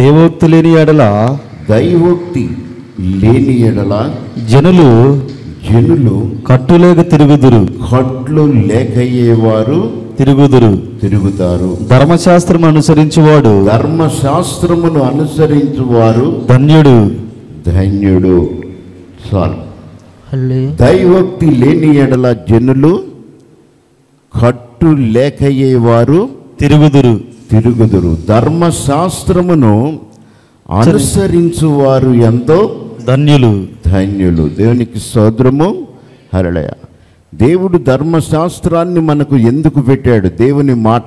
దేవోక్తి లేని ఎడల దైవోక్తి లేని ఎడల జనులు జనులు కట్టులేక తిరుగుదురు కట్లు లేకయ్యేవారు తిరుగుదురు తిరుగుతారు ధర్మశాస్త్రం అనుసరించువాడు ధర్మశాస్త్రమును అనుసరించువారు ధన్యుడు ధన్యుడు చాలు దైవోక్తి లేని ఎడల జనులు కట్టు లేకయ్యేవారు తిరుగుదురు తిరుగుదురు ధర్మశాస్త్రమును అనుసరించువారు ఎంతో ధన్యులు ధన్యులు దేవునికి సోదరము హరళయ దేవుడు ధర్మశాస్త్రాన్ని మనకు ఎందుకు పెట్టాడు దేవుని మాట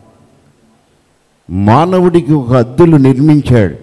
మానవుడికి ఒక హద్దులు నిర్మించాడు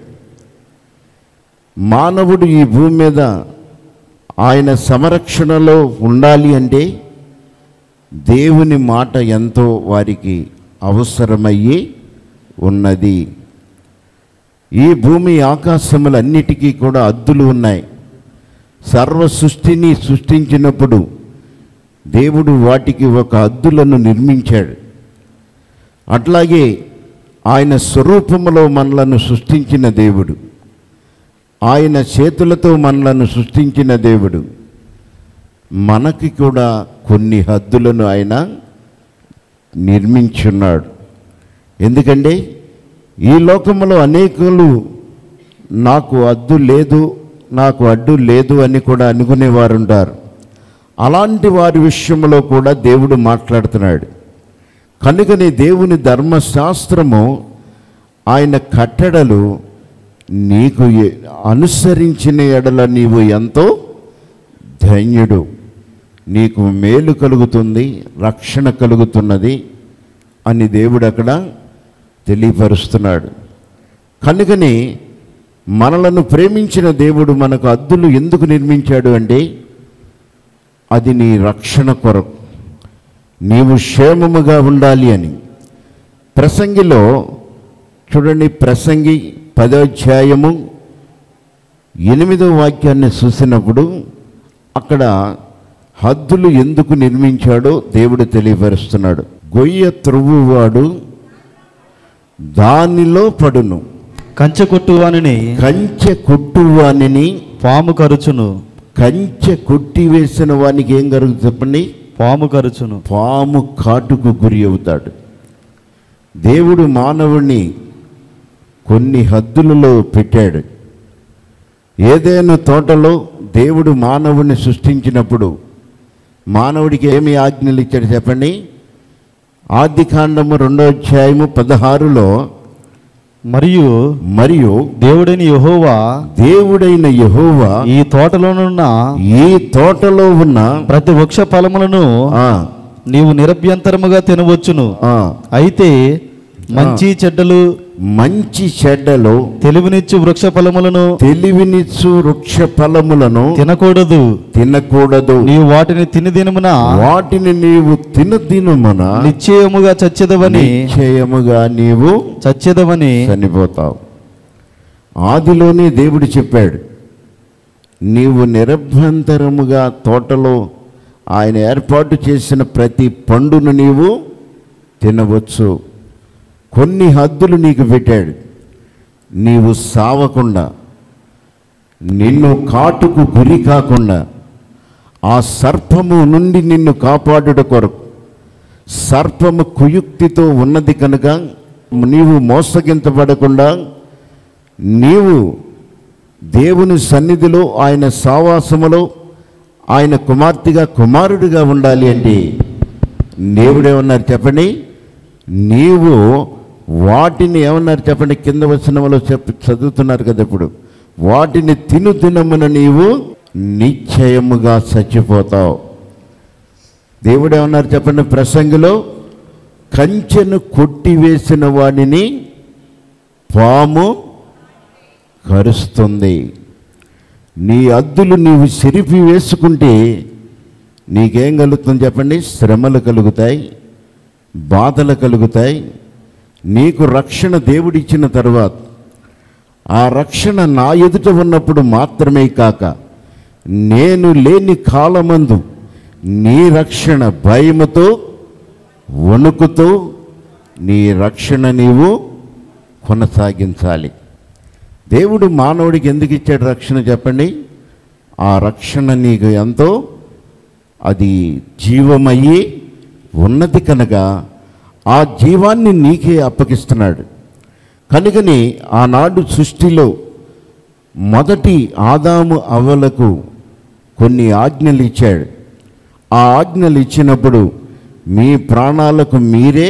మానవుడు ఈ భూమి మీద ఆయన సంరక్షణలో ఉండాలి అంటే దేవుని మాట ఎంతో వారికి అవసరమయ్యి ఉన్నది ఈ భూమి ఆకాశములన్నిటికీ కూడా అద్దులు ఉన్నాయి సర్వ సృష్టిని సృష్టించినప్పుడు దేవుడు వాటికి ఒక అద్దులను నిర్మించాడు అట్లాగే ఆయన స్వరూపములో మనలను సృష్టించిన దేవుడు ఆయన చేతులతో మనలను సృష్టించిన దేవుడు మనకి కూడా కొన్ని హద్దులను ఆయన నిర్మించున్నాడు ఎందుకంటే ఈ లోకంలో అనేకులు నాకు అద్దు లేదు నాకు అడ్డు లేదు అని కూడా అనుకునేవారు ఉంటారు అలాంటి వారి విషయంలో కూడా దేవుడు మాట్లాడుతున్నాడు కనుకని దేవుని ధర్మశాస్త్రము ఆయన కట్టడలు నీకు ఎ- అనుసరించిన ఎడల నీవు ఎంతో ధన్యుడు నీకు మేలు కలుగుతుంది రక్షణ కలుగుతున్నది అని దేవుడు అక్కడ తెలియపరుస్తున్నాడు కనుకని మనలను ప్రేమించిన దేవుడు మనకు అద్దులు ఎందుకు నిర్మించాడు అంటే అది నీ రక్షణ కొరకు నీవు క్షేమముగా ఉండాలి అని ప్రసంగిలో చూడండి ప్రసంగి పదోధ్యాయము ఎనిమిదో వాక్యాన్ని చూసినప్పుడు అక్కడ హద్దులు ఎందుకు నిర్మించాడో దేవుడు తెలియపరుస్తున్నాడు గొయ్య త్రవ్వువాడు దానిలో పడును కంచె కొట్టువానిని కంచె కొట్టువానిని పాము కరుచును కంచె కొట్టివేసిన వానికి ఏం కలుగుతుంది చెప్పండి పాము కరుచును పాము కాటుకు గురి అవుతాడు దేవుడు మానవుణ్ణి కొన్ని హద్దులలో పెట్టాడు ఏదైనా తోటలో దేవుడు మానవుణ్ణి సృష్టించినప్పుడు మానవుడికి ఏమి ఆజ్ఞలు ఇచ్చాడు చెప్పండి ఆది కాండము రెండో అధ్యాయము పదహారులో మరియు మరియు దేవుడైన యెహోవా దేవుడైన యెహోవా ఈ తోటలోనున్న ఈ తోటలో ఉన్న ప్రతి వృక్ష ఫలములను ఆ, నీవు నిరభ్యంతరముగా తినవచ్చును ఆ, అయితే మంచి చెడ్డలు మంచి చెడ్డలో తెలివినిచ్చు వృక్ష ఫలములను తెలివినిచ్చు వృక్ష ఫలములను తినకూడదు తినకూడదు నీవు వాటిని తిని దినమున వాటిని నీవు తినదినమున నిశ్చయముగా చచ్చెదవని నిశ్చయముగా నీవు చచ్చెదవని చనిపోతావు ఆదిలోనే దేవుడు చెప్పాడు నీవు నిరభ్యంతరముగా తోటలో ఆయన ఏర్పాటు చేసిన ప్రతి పండును నీవు తినవచ్చు కొన్ని హద్దులు నీకు పెట్టాడు నీవు సావకుండా నిన్ను కాటుకు గురి కాకుండా ఆ సర్పము నుండి నిన్ను కాపాడుట కొరకు సర్పము కుయుక్తితో ఉన్నది కనుక నీవు మోసగించబడకుండా నీవు దేవుని సన్నిధిలో ఆయన సావాసములో ఆయన కుమార్తెగా కుమారుడిగా ఉండాలి అంటే దేవుడేమన్నారు చెప్పండి నీవు వాటిని ఏమన్నారు చెప్పండి కింద వచనంలో చెప్పి చదువుతున్నారు కదా ఇప్పుడు వాటిని తిను తినమున నీవు నిశ్చయముగా చచ్చిపోతావు దేవుడు ఏమన్నారు చెప్పండి ప్రసంగిలో కంచెను కొట్టివేసిన వాడిని పాము కరుస్తుంది నీ అద్దులు నీవు చెరిపి వేసుకుంటే నీకేం కలుగుతుంది చెప్పండి శ్రమలు కలుగుతాయి బాధలు కలుగుతాయి నీకు రక్షణ దేవుడిచ్చిన తర్వాత ఆ రక్షణ నా ఎదుట ఉన్నప్పుడు మాత్రమే కాక నేను లేని కాలమందు నీ రక్షణ భయముతో వణుకుతో నీ రక్షణ నీవు కొనసాగించాలి దేవుడు మానవుడికి ఎందుకు ఇచ్చాడు రక్షణ చెప్పండి ఆ రక్షణ నీకు ఎంతో అది జీవమయ్యి ఉన్నది కనుక ఆ జీవాన్ని నీకే అప్పగిస్తున్నాడు కనుకని ఆనాడు సృష్టిలో మొదటి ఆదాము అవలకు కొన్ని ఆజ్ఞలు ఇచ్చాడు ఆ ఆజ్ఞలు ఇచ్చినప్పుడు మీ ప్రాణాలకు మీరే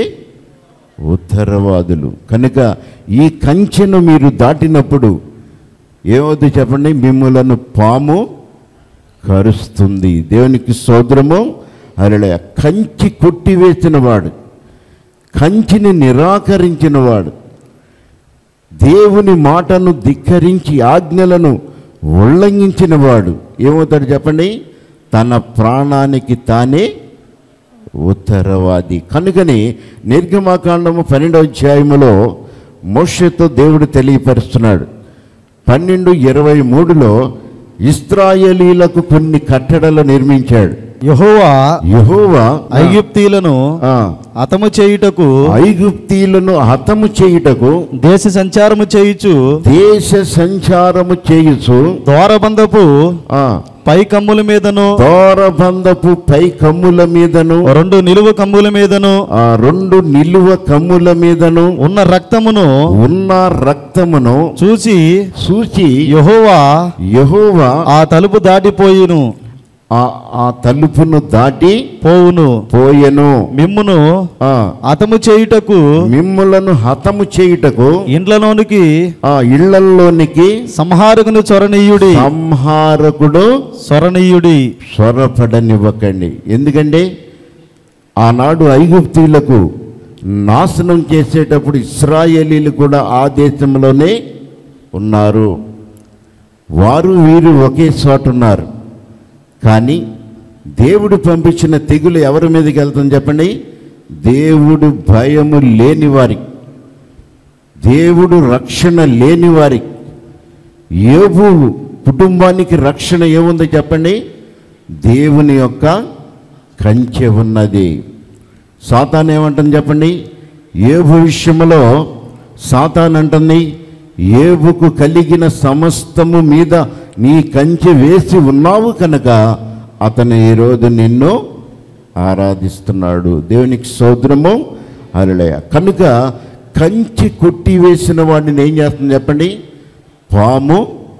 ఉత్తరవాదులు కనుక ఈ కంచెను మీరు దాటినప్పుడు ఏమవుతుంది చెప్పండి మిమ్మలను పాము కరుస్తుంది దేవునికి సోదరము అలా కంచి కొట్టివేసిన వాడు కంచిని నిరాకరించిన వాడు దేవుని మాటను ధిక్కరించి ఆజ్ఞలను ఉల్లంఘించిన వాడు ఏమవుతాడు చెప్పండి తన ప్రాణానికి తానే ఉత్తరవాది కనుకని నిర్గమాకాండము పన్నెండవ అధ్యాయములో మోషతో దేవుడు తెలియపరుస్తున్నాడు పన్నెండు ఇరవై మూడులో ఇస్రాయేలీలకు కొన్ని కట్టడలు నిర్మించాడు యహోవా యెహోవా ఐగుప్తీలను ఆ, హతము చేయుటకు ఐగుప్తీలను హతము చేయుటకు దేశ సంచారము చేయుచు దేశ సంచారము చేయుచు ద్వారబంధపు ఆ, పై కమ్ముల మీదను దోరబంధపు పై కమ్ముల మీదను రెండు నిలువ కమ్ముల మీదను ఆ రెండు నిలువ కమ్ముల మీదను ఉన్న రక్తమును ఉన్న రక్తమును చూసి చూచి యహోవా యెహోవా ఆ తలుపు దాటిపోయిను ఆ ఆ తలుపును దాటి పోవును పోయెను మిమ్మును ఆ హతము చేయుటకు మిమ్ములను హతము చేయుటకు ఇండ్లలోనికి ఆ ఇళ్లలోనికి సంహారకుని చొరనీయుడి సంహారకుడు స్వరణీయుడి స్వరపడనివ్వకండి ఎందుకంటే ఆనాడు ఐగుప్తీయులకు నాశనం చేసేటప్పుడు ఇస్రాయేలీలు కూడా ఆ దేశంలోనే ఉన్నారు వారు వీరు ఒకే చోట ఉన్నారు కానీ దేవుడు పంపించిన తెగులు ఎవరి మీదకి వెళ్తుంది చెప్పండి దేవుడు భయము లేని వారికి దేవుడు రక్షణ లేని వారికి ఏబు కుటుంబానికి రక్షణ ఏముందో చెప్పండి దేవుని యొక్క కంచె ఉన్నది సాతాన్ ఏమంటుంది చెప్పండి ఏబు విషయంలో సాతాన్ అంటుంది ఏబుకు కలిగిన సమస్తము మీద నీ కంచె వేసి ఉన్నావు కనుక అతను ఈరోజు నిన్ను ఆరాధిస్తున్నాడు దేవునికి సోదరము అలలయ కనుక కంచి కొట్టివేసిన వాడిని ఏం చేస్తుంది చెప్పండి పాము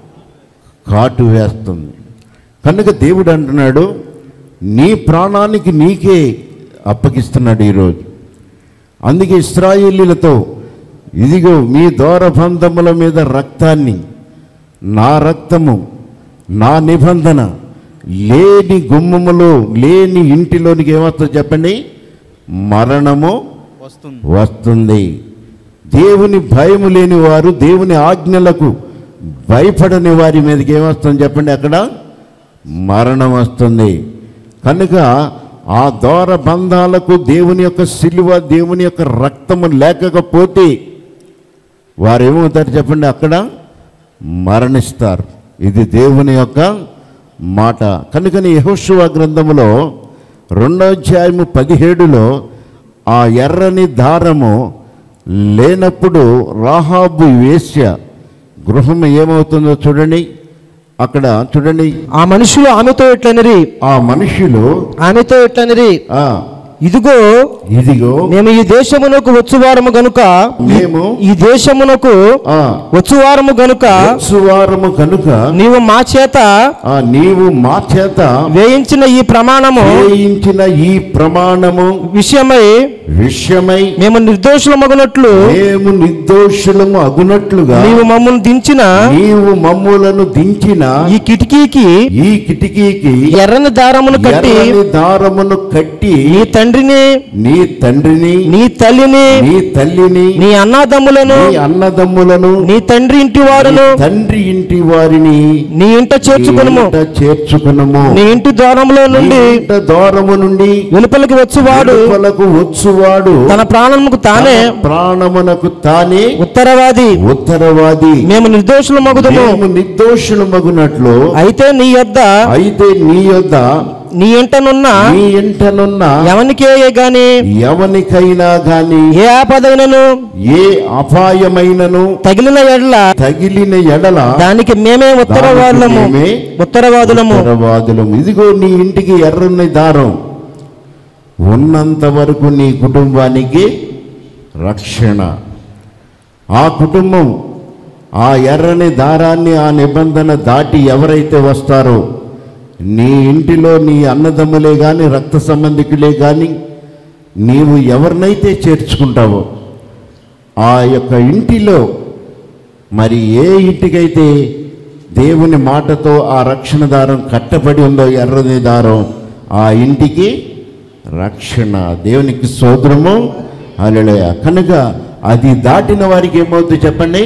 కాటు వేస్తుంది కనుక దేవుడు అంటున్నాడు నీ ప్రాణానికి నీకే అప్పగిస్తున్నాడు ఈరోజు అందుకే ఇస్రాయేలీలతో ఇదిగో మీ దూరబంధముల మీద రక్తాన్ని నా రక్తము నా నిబంధన లేని గుమ్మములో లేని ఇంటిలోనికి ఏమొస్తుందో చెప్పండి మరణము వస్తుంది వస్తుంది దేవుని భయము లేని వారు దేవుని ఆజ్ఞలకు భయపడని వారి మీదకి ఏమొస్తుంది చెప్పండి అక్కడ మరణం వస్తుంది కనుక ఆ దూర బంధాలకు దేవుని యొక్క సిలువ దేవుని యొక్క రక్తము లేకపోతే వారు ఏమవుతారు చెప్పండి అక్కడ మరణిస్తారు ఇది దేవుని యొక్క మాట కనుకని యెహోషువ గ్రంథములో రెండో అధ్యాయము పదిహేడులో ఆ ఎర్రని దారము లేనప్పుడు రాహాబు వేశ్య గృహం ఏమవుతుందో చూడండి అక్కడ చూడండి ఆ మనుషులు ఆమెతో ఇట్లనిరి ఆ మనుషులు ఆమెతో ఇట్లనిరి ఆ ఇదిగో ఇదిగో మేము ఈ దేశమునకు వచ్చువారము గనుక మేము ఈ దేశమునకు ఆ వచ్చువారము గనుక సువారము కనుక నీవు మా చేత ఆ నీవు మా చేత వేయించిన ఈ ప్రమాణము చేయించిన ఈ ప్రమాణము విషయమై విషయమై మేము నిర్దోషులమగునట్లు మేము నిర్దోషులము అగునట్లుగా నీవు మమ్మల్ని దించిన నీవు మమ్ములను దించిన ఈ కిటికీకి ఈ కిటికీకి ఎర్రని దారమును కట్టి ఎర్రని దారమును కట్టి నీ తండ్రిని నీ తండ్రిని నీ తల్లిని నీ తల్లిని నీ అన్నాదమ్ములను నీ అన్నదమ్ములను నీ తండ్రి ఇంటి వారును నీ తండ్రి ఇంటి వారిని నీ ఇంట చేర్చుకునుము నీ ఇంట చేర్చుకునుము నీ ఇంటి ద్వారములో నీ నుండి ఇంట దూరము నుండి వెలుపలికి వచ్చువాడు వెలుపలకు వచ్చువాడు వాడు తన ప్రాణముకు తానే తన ప్రాణమునకు తానే ఉత్తరవాది ఉత్తరవాది మేము నిర్దోషుల మగుదము మేము నిర్దోషులు మగునట్లు అయితే నీ యొద్ద అయితే నీ యొద్ద నీ ఇంటనున్న నీ ఇంటనున్న ఎవనికే గాని ఎవనికైనా గాని ఏ ఆపదైనను ఏ అపాయమైనను తగిలిన ఎడల తగిలిన ఎడల దానికి మేమే ఉత్తరవాదులము దానికి మేమే ఉత్తరవాదులము ఉత్తరవాదులము ఇదిగో నీ ఇంటికి ఎర్రని దారం ఉన్నంత వరకు నీ కుటుంబానికి రక్షణ ఆ కుటుంబం ఆ ఎర్రని దారాన్ని ఆ నిబంధన దాటి ఎవరైతే వస్తారో నీ ఇంటిలో నీ అన్నదమ్ములే కానీ రక్త సంబంధికులే కానీ నీవు ఎవరినైతే చేర్చుకుంటావో ఆ యొక్క ఇంటిలో మరి ఏ ఇంటికైతే దేవుని మాటతో ఆ రక్షణ దారం కట్టబడి ఉందో ఎర్రని దారం ఆ ఇంటికి రక్షణ దేవునికి సోదరము అలెలయ కనుక అది దాటిన వారికి ఏమవుతుంది చెప్పండి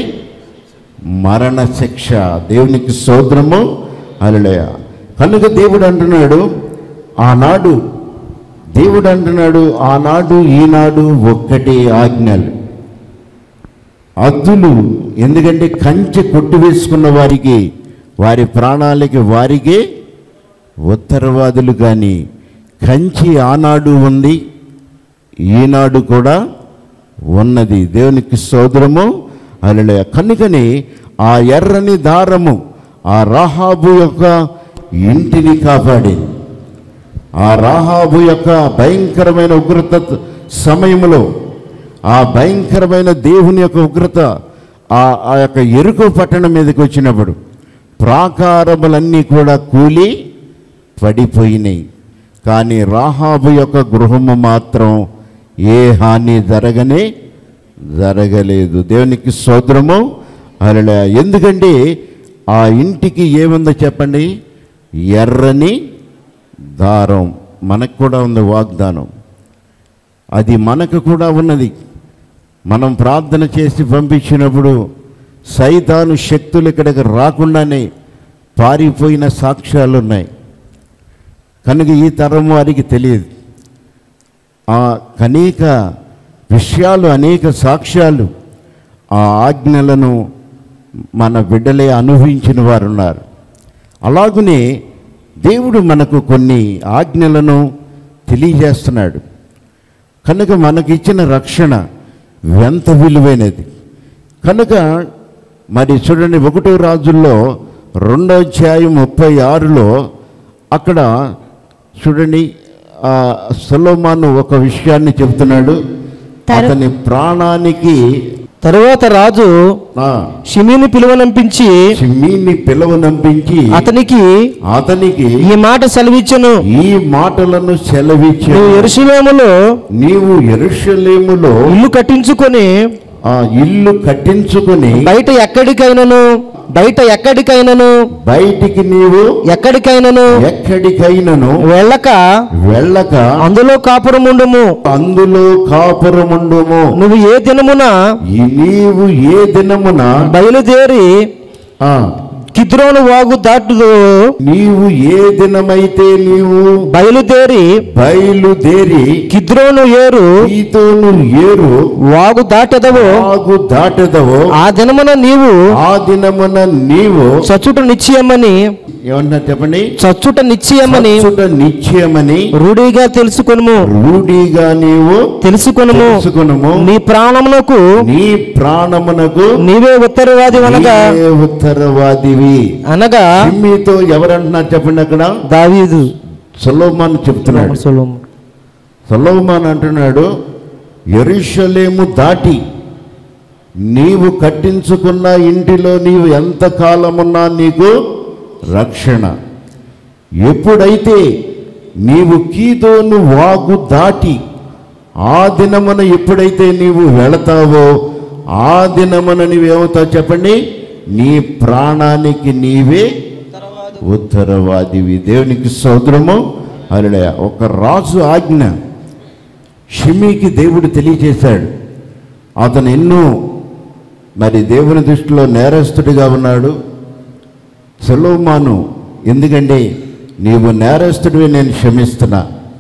మరణ శిక్ష దేవునికి సోదరము అలెలయ కనుక దేవుడు అంటున్నాడు ఆనాడు దేవుడు అంటున్నాడు ఆనాడు ఈనాడు ఒక్కటే ఆజ్ఞలు అద్దులు ఎందుకంటే కంచె కొట్టివేసుకున్న వారికి వారి ప్రాణాలకి వారికే ఉత్తరవాదులు కానీ కంచి ఆనాడు ఉంది ఈనాడు కూడా ఉన్నది దేవునికి సోదరము అలలే కనుకని ఆ ఎర్రని దారము ఆ రాహాబు యొక్క ఇంటిని కాపాడింది ఆ రాహాబు యొక్క భయంకరమైన ఉగ్రత సమయంలో ఆ భయంకరమైన దేవుని యొక్క ఉగ్రత ఆ ఆ యొక్క ఎరుకు పట్టణం మీదకి వచ్చినప్పుడు ప్రాకారములన్నీ కూడా కూలి పడిపోయినాయి కానీ రాహాబు యొక్క గృహము మాత్రం ఏ హాని జరగనే జరగలేదు దేవునికి సోదరము అలా ఎందుకంటే ఆ ఇంటికి ఏముందో చెప్పండి ఎర్రని దారం మనకు కూడా ఉంది వాగ్దానం అది మనకు కూడా ఉన్నది మనం ప్రార్థన చేసి పంపించినప్పుడు సైతాను శక్తులు ఇక్కడికి రాకుండానే పారిపోయిన సాక్ష్యాలు ఉన్నాయి కనుక ఈ తరం వారికి తెలియదు ఆ అనేక విషయాలు అనేక సాక్ష్యాలు ఆ ఆజ్ఞలను మన బిడ్డలే అనుభవించిన వారు ఉన్నారు అలాగనే దేవుడు మనకు కొన్ని ఆజ్ఞలను తెలియజేస్తున్నాడు కనుక మనకిచ్చిన రక్షణ ఎంత విలువైనది కనుక మరి చూడండి ఒకటో రాజుల్లో రెండో అధ్యాయం ముప్పై ఆరులో అక్కడ చూడండి ఆ సొలోమాను ఒక విషయాన్ని చెబుతున్నాడు తరు- అతని ప్రాణానికి తరువాత రాజు ఆ, షిమీని పిలువనంపించి చిమ్మీని పిలవనంపించి అతనికి అతనికి ఈ మాట సెలవిచ్చెను ఈ మాటలను సెలవిచ్చి నువ్వు ఎరుసలేములో నీవు ఎరుషలేములో ఇల్లు కట్టించుకొని ఆ ఇల్లు కట్టించుకొని బయట ఎక్కడికైనను బయట ఎక్కడికైనను బయటికి నీవు ఎక్కడికైనను ఎక్కడికైనను వెళ్ళక వెళ్ళక అందులో కాపురముండుము అందులో కాపురముండుము నువ్వు ఏ దినమున ఈ నీవు ఏ దినమున బయలుదేరి ఆ కిద్రోను వాగు దాటుదు నీవు ఏ దినమైతే నీవు బయలుదేరి బయలుదేరి కిద్రోను ఏరు ఈతోను ఏరు వాగు దాటెదవు ఆగు దాటదవో ఆ దినమున నీవు ఆ దినమున నీవు చచ్చుట నిశ్చయమని ఏమన్నా చెప్పండి చచ్చుట నిశ్చయమని చచ్చుట నిశ్చయమని రూఢిగా తెలుసుకొనుము రూఢిగా నీవు తెలుసుకొనుము తెలుసుకొనుము నీ ప్రాణమునకు నీ ప్రాణమునకు నీవే ఉత్తరవాది అనగా నీవే ఉత్తరవాదివి అనగా మీతో ఎవరంటున్నారు చెప్పండి అక్కడ దావీదు సొలోమాన్ చెప్తున్నాడు సొలొమోను. సొలోమాన్ అంటున్నాడు ఎరుషలేము దాటి నీవు కట్టించుకున్న ఇంటిలో నీవు ఎంత కాలమున్నా నీకు రక్షణ ఎప్పుడైతే నీవు కీదోను వాగు దాటి ఆ దినమున ఎప్పుడైతే నీవు వెళతావో ఆ దినమున నీవేమవుతావు చెప్పండి నీ ప్రాణానికి నీవే ఉత్తరవాదివి దేవునికి సోదరము అలా ఒక రాజు ఆజ్ఞ షిమీకి దేవుడు తెలియచేశాడు అతను ఎన్నో మరి దేవుని దృష్టిలో నేరస్తుడిగా ఉన్నాడు సొలోమాను ఎందుకంటే నీవు నేరస్తుడివి నేను క్షమిస్తున్నా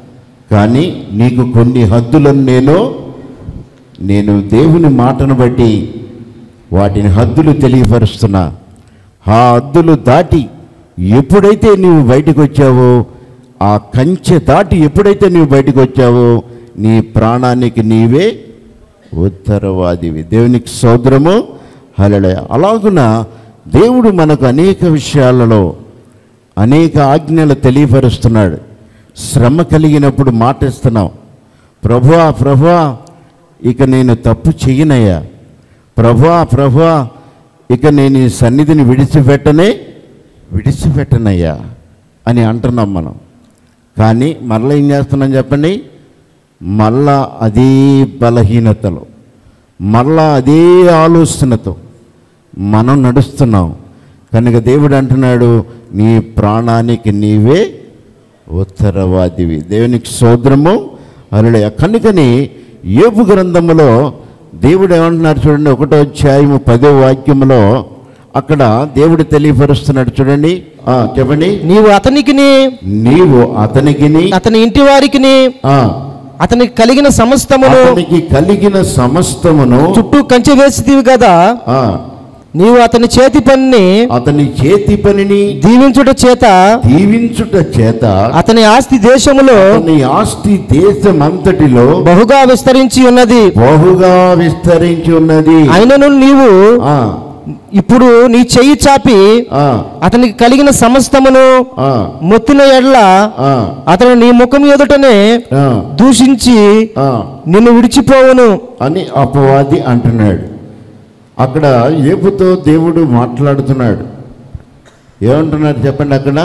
కానీ నీకు కొన్ని హద్దులను నేను నేను దేవుని మాటను బట్టి వాటిని హద్దులు తెలియపరుస్తున్నా ఆ హద్దులు దాటి ఎప్పుడైతే నీవు బయటకు వచ్చావో ఆ కంచె దాటి ఎప్పుడైతే నీవు బయటకు వచ్చావో నీ ప్రాణానికి నీవే ఉత్తరవాదివి దేవునికి సోదరము హలడయ అలాగున దేవుడు మనకు అనేక విషయాలలో అనేక ఆజ్ఞలు తెలియపరుస్తున్నాడు శ్రమ కలిగినప్పుడు మాటిస్తున్నాం ప్రభువా ప్రభువా ఇక నేను తప్పు చెయ్యనయ్యా ప్రభువా ప్రభువా ఇక నేను ఈ సన్నిధిని విడిచిపెట్టనే విడిచిపెట్టనయ్యా అని అంటున్నాం మనం కానీ మరలా ఏం చేస్తున్నాం చెప్పండి మళ్ళా అదే బలహీనతలో మళ్ళా అదే ఆలోచనతో మనం నడుస్తున్నాం కనుక దేవుడు అంటున్నాడు నీ ప్రాణానికి నీవే ఉత్తరవాదివి దేవునికి సోదరము అరుడయ కనుకని ఏపు గ్రంథములో దేవుడు ఏమంటున్నారు చూడండి ఒకటో అధ్యాయము పదో వాక్యములో అక్కడ దేవుడు తెలియపరుస్తున్నాడు చూడండి ఆ, చెప్పండి నీవు అతనికిని నీవు అతనికిని అతని ఇంటి వారికిని ఆ, అతనికి కలిగిన సమస్తమును అతనికి కలిగిన సమస్తమును చుట్టూ కంచె వేసితివి కదా ఆ, నీవు అతని చేతి పనిని అతని చేతి పనిని దీవించుట చేత దీవించుట చేత అతని ఆస్తి దేశములో అతని ఆస్తి దేశమంతటిలో బహుగా విస్తరించి ఉన్నది బహుగా విస్తరించి ఉన్నది అయినను నీవు ఆ, ఇప్పుడు నీ చెయ్యి చాపి ఆ, అతనికి కలిగిన సమస్తమును ఆ, మొత్తిన ఎడ్ల ఆ, అతను నీ ముఖం ఎదుటనే ఆ, దూషించి ఆ నిన్ను విడిచిపోవును అని అపవాది అంటున్నాడు అక్కడ ఏపుతో దేవుడు మాట్లాడుతున్నాడు ఏమంటున్నాడు చెప్పండి అక్కడ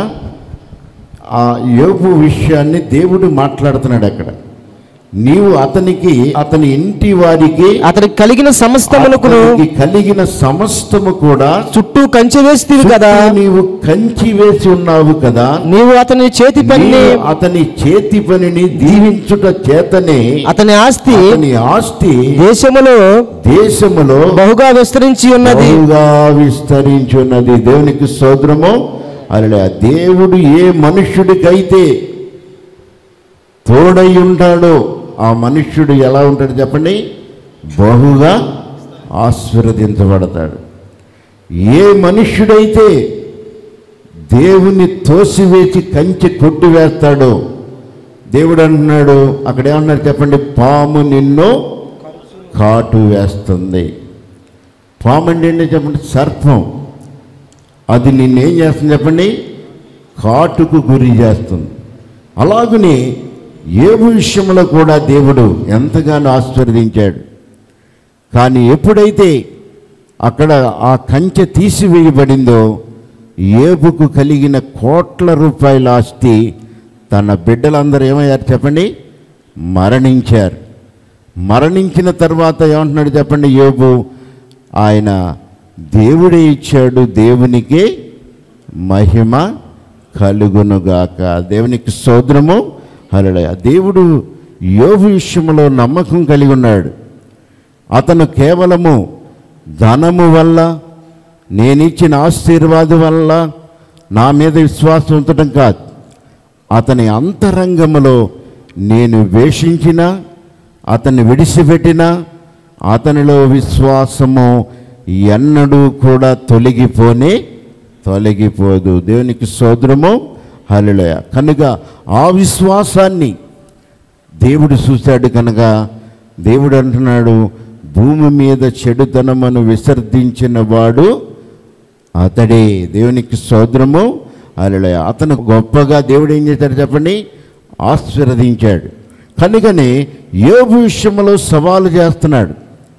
ఆ యోపు విషయాన్ని దేవుడు మాట్లాడుతున్నాడు అక్కడ నీవు అతనికి అతని ఇంటి వారికి అతనికి కలిగిన సమస్తమునకును అతనికి కలిగిన సమస్తము కూడా చుట్టూ కంచె వేస్తివి కదా చుట్టూ నీవు కంచి వేసి ఉన్నావు కదా నీవు అతని చేతి పనిని నీవు అతని చేతి పనిని దీవించుట చేతనే అతని ఆస్తి అతని ఆస్తి దేశములో దేశములో బహుగా విస్తరించి ఉన్నది బహుగా విస్తరించి ఉన్నది దేవునికి సోదరము అలా దేవుడు ఏ మనుష్యుడికైతే తోడై ఉంటాడో ఆ మనుష్యుడు ఎలా ఉంటాడు చెప్పండి బహుగా ఆశీర్వదించబడతాడు ఏ మనుష్యుడైతే దేవుని తోసివేసి కంచె కొట్టివేస్తాడో దేవుడు అంటున్నాడు అక్కడ ఏమన్నారు చెప్పండి పాము నిన్ను కాటు వేస్తుంది పాము అంటే ఏంటో చెప్పండి సర్పం అది నిన్నేం చేస్తుంది చెప్పండి కాటుకు గురి చేస్తుంది అలాగనే ఏ విషయంలో కూడా దేవుడు ఎంతగానో ఆశీర్వదించాడు కానీ ఎప్పుడైతే అక్కడ ఆ కంచె తీసివేయబడిందో ఏబుకు కలిగిన కోట్ల రూపాయల ఆస్తి తన బిడ్డలందరూ ఏమయ్యారు చెప్పండి మరణించారు మరణించిన తర్వాత ఏమంటున్నాడు చెప్పండి యోబు ఆయన దేవుడే ఇచ్చాడు దేవునికే మహిమ కలుగునుగాక దేవునికి సోదరము హరళయ దేవుడు యోబు విషయంలో నమ్మకం కలిగి ఉన్నాడు అతను కేవలము ధనము వల్ల నేనిచ్చిన ఆశీర్వాదం వల్ల నా మీద విశ్వాసం ఉంచడం కాదు అతని అంతరంగములో నేను వేషించిన అతన్ని విడిచిపెట్టిన అతనిలో విశ్వాసము ఎన్నడూ కూడా తొలగిపోనే తొలగిపోదు దేవునికి సోదరము హల్లెలూయా కనుక ఆ విశ్వాసాన్ని దేవుడు చూశాడు కనుక దేవుడు అంటున్నాడు భూమి మీద చెడుతనమును విసర్జించిన వాడు అతడే దేవునికి సోదరము అలలయ అతను గొప్పగా దేవుడు ఏం చేశాడు చెప్పండి ఆశీర్వదించాడు కనుకనే ఏబు విషయంలో సవాలు చేస్తున్నాడు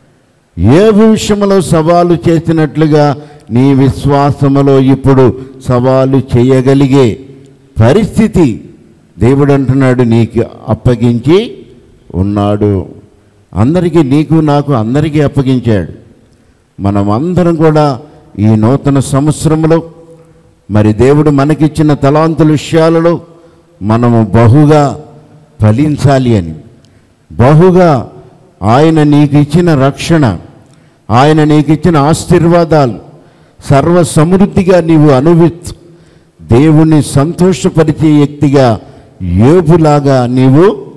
ఏబు విషయంలో సవాలు చేసినట్లుగా నీ విశ్వాసములో ఇప్పుడు సవాలు చేయగలిగే పరిస్థితి దేవుడు అంటున్నాడు నీకు అప్పగించి ఉన్నాడు అందరికీ నీకు నాకు అందరికీ అప్పగించాడు మనం అందరం కూడా ఈ నూతన సంవత్సరంలో మరి దేవుడు మనకిచ్చిన తలాంతుల విషయాలలో మనము బహుగా ఫలించాలి అని బహుగా ఆయన నీకు ఇచ్చిన రక్షణ ఆయన నీకు ఇచ్చిన ఆశీర్వాదాలు సర్వ సమృద్ధిగా నీవు అనుభవిస్తూ దేవుణ్ణి సంతోషపరిచే వ్యక్తిగా ఏబులాగా నీవు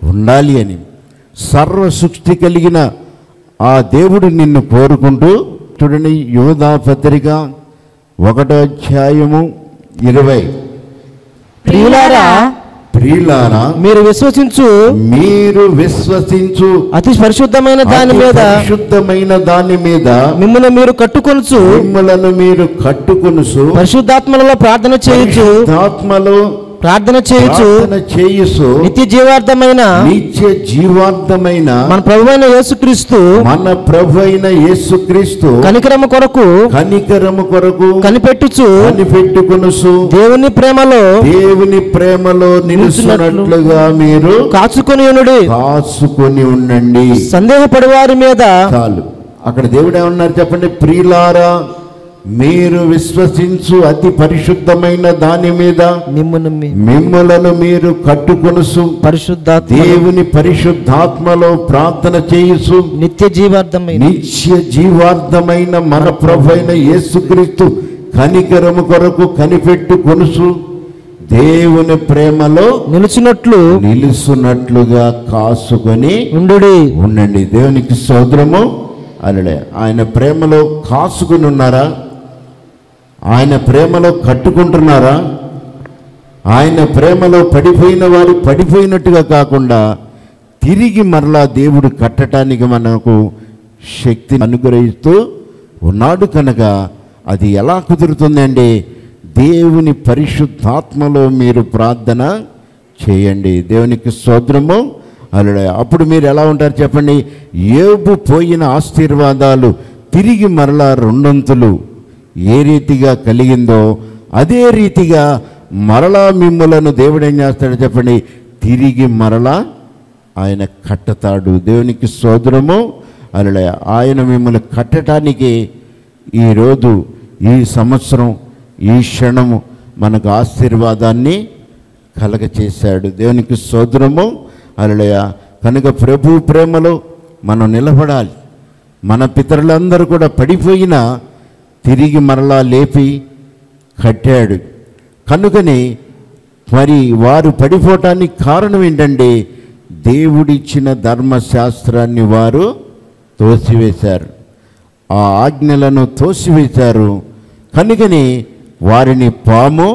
ఉండాలి అని సర్వ సృష్టి కలిగిన ఆ దేవుడు నిన్ను కోరుకుంటూ చూడండి యోధా పత్రిక ఒకటో అధ్యాయము ఇరవై ప్రియులారా ప్రియులారా మీరు విశ్వసించు మీరు విశ్వసించు అతి పరిశుద్ధమైన దాని అతి మీద పరిశుద్ధమైన దాని మీద మిమ్మల్ని మీరు కట్టుకొనుచు మిమ్మలను మీరు కట్టుకొనుసు పరిశుద్ధాత్మలలో ప్రార్థన చేయొచ్చు ఆత్మలో ప్రార్థన చేయొచ్చు ప్రార్థన చేయుసు నిత్య జీవార్థమైన నిత్య జీవార్థమైన మన ప్రభువైన యేసుక్రీస్తు మన ప్రభు అయిన యేసుక్రీస్తు కనికరము కొరకు కనికరము కొరకు కనిపెట్టుచు కనిపెట్టుకొనుసు దేవుని ప్రేమలో దేవుని ప్రేమలో నిలుస్తున్నట్లుగా మీరు కాచుకొని ఉండుడి కాసుకొని ఉండండి సందేహపడి వారి మీద చాలు అక్కడ దేవుడు ఏమన్నారు చెప్పండి ప్రియులారా మీరు విశ్వసించు అతి పరిశుద్ధమైన దాని మీద మిమ్మును మీ- మిమ్మలను మీరు కట్టుకొనుసు పరిశుద్ధాత్మ దేవుని పరిశుద్ధాత్మలో ప్రార్థన చేయుసు నిత్య జీవార్థమైన నిత్య జీవార్థమైన మన ప్రభు అయిన యేసుక్రీస్తు కనికరము కొరకు కనిపెట్టు కొనుసు దేవుని ప్రేమలో నిలుచున్నట్లు నిలుసున్నట్లుగా కాసుకొని ఉండుడి ఉండండి దేవునికి సోదరము అలడే ఆయన ప్రేమలో కాసుకుని ఉన్నారా ఆయన ప్రేమలో కట్టుకుంటున్నారా ఆయన ప్రేమలో పడిపోయిన వారు పడిపోయినట్టుగా కాకుండా తిరిగి మరలా దేవుడు కట్టడానికి మనకు శక్తిని అనుగ్రహిస్తూ ఉన్నాడు కనుక అది ఎలా కుదురుతుందండి దేవుని పరిశుద్ధాత్మలో మీరు ప్రార్థన చేయండి దేవునికి స్తోత్రము అల్లుడే అప్పుడు మీరు ఎలా ఉంటారు చెప్పండి ఏబు పోయిన ఆశీర్వాదాలు తిరిగి మరలా రెండొంతులు ఏ రీతిగా కలిగిందో అదే రీతిగా మరలా మిమ్మలను దేవుడు ఏం చేస్తాడో చెప్పండి తిరిగి మరలా ఆయన కట్టతాడు దేవునికి సోదరము అలా ఆయన మిమ్మల్ని కట్టడానికి ఈరోజు ఈ సంవత్సరం ఈ క్షణము మనకు ఆశీర్వాదాన్ని కలగచేశాడు దేవునికి సోదరము అలలయ కనుక ప్రభు ప్రేమలో మనం నిలబడాలి మన పితరులందరూ కూడా పడిపోయినా తిరిగి మరలా లేపి కట్టాడు కనుకని మరి వారు పడిపోవటానికి కారణం ఏంటంటే దేవుడిచ్చిన ధర్మశాస్త్రాన్ని వారు తోసివేశారు ఆ ఆజ్ఞలను తోసివేశారు కనుకని వారిని పాము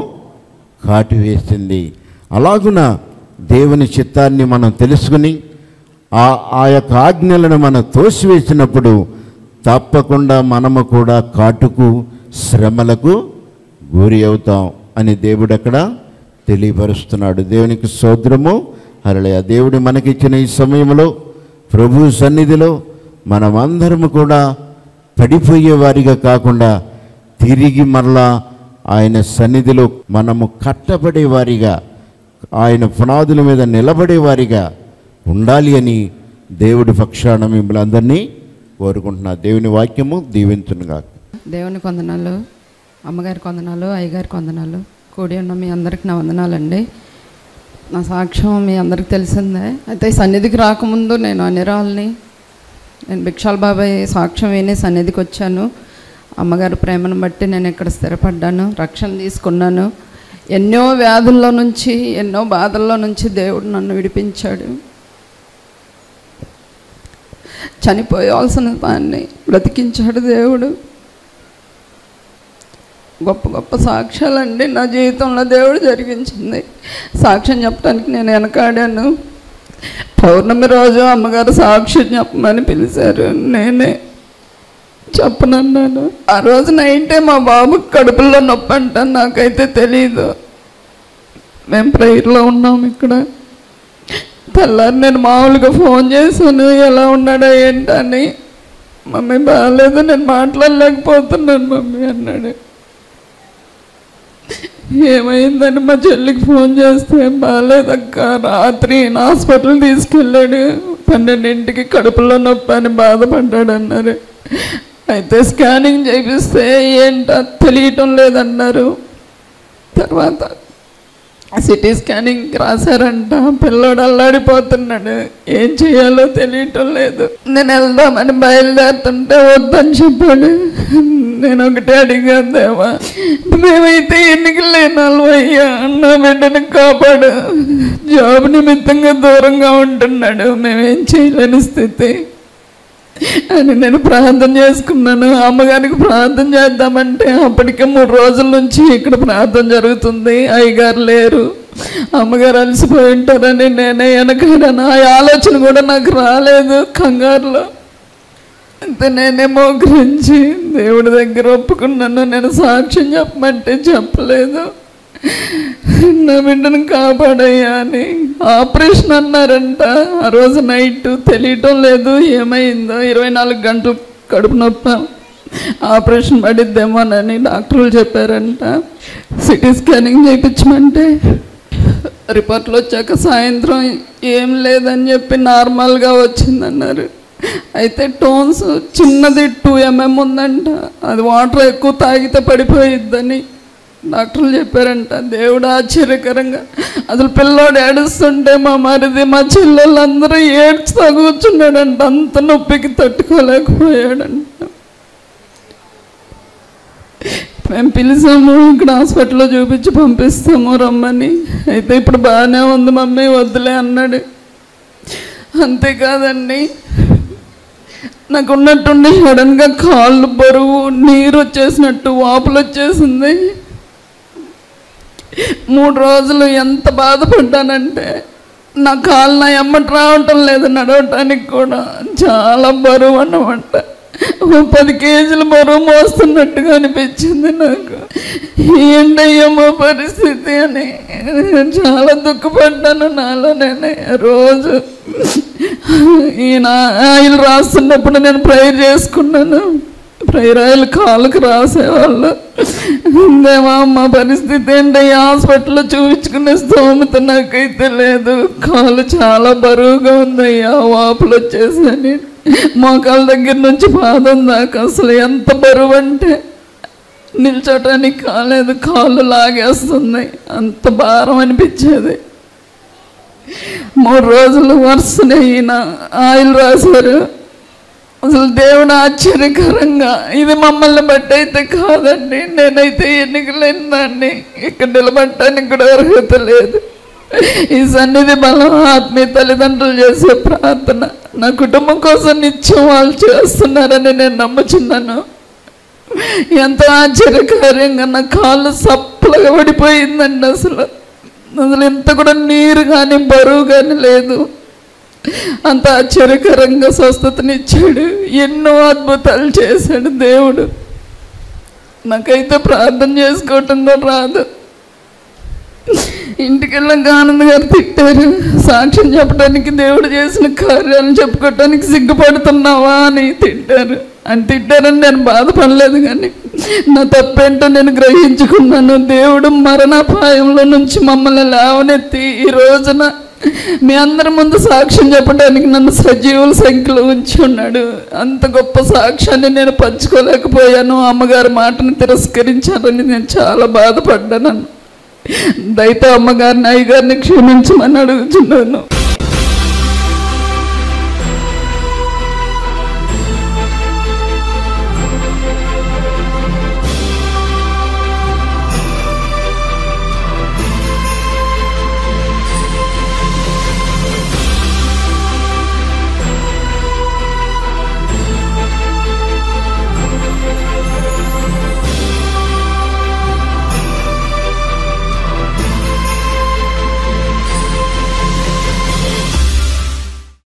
కాటివేసింది అలాగున దేవుని చిత్తాన్ని మనం తెలుసుకుని ఆ ఆ యొక్క ఆజ్ఞలను మనం తోసివేసినప్పుడు తప్పకుండా మనము కూడా కాటుకు శ్రమలకు గురి అవుతాం అని దేవుడు అక్కడ తెలియపరుస్తున్నాడు దేవునికి సోద్రము అరలయ దేవుడు మనకిచ్చిన ఈ సమయంలో ప్రభు సన్నిధిలో మనమందరము కూడా పడిపోయే వారిగా కాకుండా తిరిగి మరలా ఆయన సన్నిధిలో మనము కట్టబడే వారిగా ఆయన పునాదుల మీద నిలబడే వారిగా ఉండాలి అని దేవుడి పక్షాన మిమ్మల్ని అందరినీ కోరుకుంటున్నా దేవుని వాక్యము దీవించునుగా దేవుని వందనాలు అమ్మగారికి వందనాలు అయ్యగారికి వందనాలు కూడి ఉన్న మీ అందరికి నా వందనాలండి నా సాక్ష్యం మీ అందరికి తెలిసిందే అయితే ఈ సన్నిధికి రాకముందు నేను అనిరాల్ని నేను భిక్షాల్ బాబాయ్ సాక్ష్యం విని సన్నిధికి వచ్చాను అమ్మగారి ప్రేమను బట్టి నేను ఇక్కడ స్థిరపడ్డాను రక్షణ తీసుకున్నాను ఎన్నో వ్యాధుల్లో నుంచి ఎన్నో బాధల్లో నుంచి దేవుడు నన్ను విడిపించాడు చనిపోయాల్సిన దాన్ని బ్రతికించాడు దేవుడు గొప్ప గొప్ప సాక్ష్యాలండి నా జీవితంలో దేవుడు జరిగించింది సాక్ష్యం చెప్పడానికి నేను వెనకాడాను పౌర్ణమి రోజు అమ్మగారు సాక్ష్యం చెప్పమని పిలిచారు నేనే చెప్పనన్నాను ఆ రోజు నైటే మా బాబుకి కడుపులో నొప్పి అంట నాకైతే తెలియదు మేము ప్రేయర్లో ఉన్నాం ఇక్కడ తెల్లారి నేను మామూలుగా ఫోన్ చేశాను ఎలా ఉన్నాడా ఏంటని మమ్మీ బాగాలేదు నేను మాట్లాడలేకపోతున్నాను మమ్మీ అన్నాడు ఏమైందని మా చెల్లికి ఫోన్ చేస్తే బాగాలేదక్క రాత్రి హాస్పిటల్ తీసుకెళ్ళాడు పన్నెండింటికి కడుపులో నొప్పి అని బాధపడ్డాడు అన్నారు అయితే స్కానింగ్ చేపిస్తే ఏంటో తెలియటం లేదన్నారు తర్వాత సిటీ స్కానింగ్ రాశారంట పిల్లోడు అల్లాడిపోతున్నాడు ఏం చేయాలో తెలియటం లేదు నేను వెళ్దామని బయలుదేరుతుంటే వద్దని చెప్పాడు నేను ఒకటే అడిగాను దేవా మేమైతే ఎన్నికలు లేనాలు అయ్యా నా బిడ్డను కాపాడు జాబ్ నిమిత్తంగా దూరంగా ఉంటున్నాడు మేమేం చేయలేని స్థితి అని నేను ప్రార్థన చేసుకున్నాను అమ్మగారికి ప్రార్థన చేద్దామంటే అప్పటికే మూడు రోజుల నుంచి ఇక్కడ ప్రార్థన జరుగుతుంది అయ్యగారు లేరు అమ్మగారు అలసిపోయి ఉంటారని నేనే వెనకాడను ఆ ఆలోచన కూడా నాకు రాలేదు కంగారులో అంతే నేనేమో గురించి దేవుడి దగ్గర ఒప్పుకున్నాను నేను సాక్ష్యం చెప్పమంటే చెప్పలేదు నా బిడ్డను కాపాడయ్యా అని ఆపరేషన్ అన్నారంట ఆ రోజు నైట్ తెలియటం లేదు ఏమైందో ఇరవై నాలుగు గంటలు కడుపు నొప్పి ఆపరేషన్ పడిద్దేమోనని డాక్టర్లు చెప్పారంట సిటీ స్కానింగ్ చేయించమంటే రిపోర్ట్లు వచ్చాక సాయంత్రం ఏం లేదని చెప్పి నార్మల్గా వచ్చిందన్నారు అయితే టోన్స్ చిన్నది టూ ఎంఎం ఉందంట అది వాటర్ ఎక్కువ తాగితే పడిపోయిద్దని డాక్టర్లు చెప్పారంట దేవుడు ఆశ్చర్యకరంగా అసలు పిల్లోడు ఏడుస్తుంటే మా మరిది మా చెల్లెళ్ళందరూ ఏడ్చుతా కూర్చున్నాడంట అంత నొప్పికి తట్టుకోలేకపోయాడంట మేము పిలిచాము ఇక్కడ హాస్పిటల్లో చూపించి పంపిస్తాము రమ్మని అయితే ఇప్పుడు బాగానే ఉంది మమ్మీ వద్దులే అన్నాడు అంతేకాదండి నాకు ఉన్నట్టుండి సడన్గా కాళ్ళు బరువు నీరు వచ్చేసినట్టు వాపులు వచ్చేసింది మూడు రోజులు ఎంత బాధపడ్డానంటే నా కాళ్ళు నా ఎమ్మటి రావటం లేదు నడవటానికి కూడా చాలా బరువు అన్నమాట ఓ పది కేజీలు బరువు మోస్తున్నట్టుగా అనిపించింది నాకు ఏంటయ్యమ్మో పరిస్థితి అని చాలా దుఃఖపడ్డాను నాలో నేనే రోజు ఈయన ఆయిల్ రాస్తున్నప్పుడు నేను ప్రేయర్ చేసుకున్నాను ప్రేయర్ ఆయిల్ కాళ్ళకు రాసేవాళ్ళు దేవా మా పరిస్థితి ఏంటయ్యా హాస్పిటల్లో చూపించుకునే స్తోమత నాకైతే లేదు కాలు చాలా బరువుగా ఉందయ్యా వాపులు వచ్చేసని మోకాళ్ళ దగ్గర నుంచి పాదం దాకా అసలు ఎంత బరువు అంటే నిల్చోటానికి కాలేదు కాళ్ళు లాగేస్తున్నాయి అంత భారం అనిపించేది మూడు రోజులు వరుసనే ఈయన ఆయిల్ రాశారు అసలు దేవుడు ఆశ్చర్యకరంగా ఇది మమ్మల్ని బట్టి అయితే కాదండి నేనైతే ఎన్నికలేని దాన్ని ఇక్కడ నిలబడటానికి కూడా అర్హత లేదు ఈ సన్నిధి బలం ఆత్మీయ తల్లిదండ్రులు చేసే ప్రార్థన నా కుటుంబం కోసం నిత్యం వాళ్ళు చేస్తున్నారని నేను నమ్ముచున్నాను ఎంతో ఆశ్చర్యకార్యంగా నా కాళ్ళు సప్పలుగా పడిపోయిందండి అసలు అసలు ఇంత కూడా నీరు కానీ బరువు కానీ లేదు అంత ఆశ్చర్యకరంగా స్వస్థతనిచ్చాడు ఎన్నో అద్భుతాలు చేశాడు దేవుడు నాకైతే ప్రార్థన చేసుకోవటం కూడా రాదు ఇంటికి వెళ్ళాక ఆనంద్ గారు తిట్టారు సాక్ష్యం చెప్పడానికి దేవుడు చేసిన కార్యాలను చెప్పుకోవటానికి సిగ్గుపడుతున్నావా అని తిట్టారు అని తిట్టారని నేను బాధపడలేదు కానీ నా తప్పేంటో నేను గ్రహించుకున్నాను దేవుడు మరణాపాయంలో నుంచి మమ్మల్ని లేవనెత్తి ఈ రోజున మీ అందరి ముందు సాక్ష్యం చెప్పడానికి నన్ను సజీవుల సంఖ్యలో ఉంచి ఉన్నాడు అంత గొప్ప సాక్ష్యాన్ని నేను పంచుకోలేకపోయాను అమ్మగారి మాటను తిరస్కరించాలని నేను చాలా బాధపడ్డాను దయతో అమ్మగారిని అయ్యగారిని క్షమించమని అడుగుతున్నాను